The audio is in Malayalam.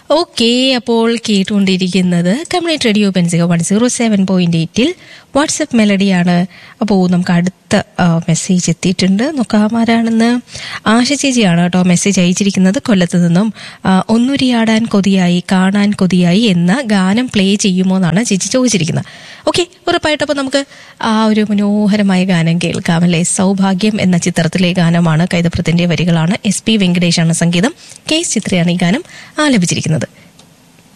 ഓക്കെ അപ്പോൾ കേട്ടുകൊണ്ടിരിക്കുന്നത് കമ്മ്യൂണിറ്റി റേഡിയോ പെൻസിക വൺ സീറോ സെവൻ പോയിന്റ് എയ്റ്റിൽ വാട്സപ്പ് മെലഡിയാണ് അപ്പോൾ നമുക്ക് അടുത്ത മെസ്സേജ് എത്തിയിട്ടുണ്ട് നോക്കാം ആരാണെന്ന് ആശ ചേച്ചിയാണ് കേട്ടോ മെസ്സേജ് അയച്ചിരിക്കുന്നത് കൊല്ലത്ത് നിന്നും ആ, ഒന്നുരിയാടാൻ കൊതിയായി കാണാൻ കൊതിയായി എന്ന ഗാനം പ്ലേ ചെയ്യുമോ എന്നാണ് ചേച്ചി ചോദിച്ചിരിക്കുന്നത് ഓക്കെ ഉറപ്പായിട്ടും അപ്പോൾ നമുക്ക് ആ ഒരു മനോഹരമായ ഗാനം കേൾക്കാം അല്ലേ സൗഭാഗ്യം എന്ന ചിത്രത്തിലെ ഗാനമാണ് കൈതപ്രത്തിന്റെ വരികളാണ് എസ് പി വെങ്കടേഷാണ് സംഗീതം കെ എസ് ചിത്രയാണ് ഈ ഗാനം ആലപിച്ചിരിക്കുന്നത്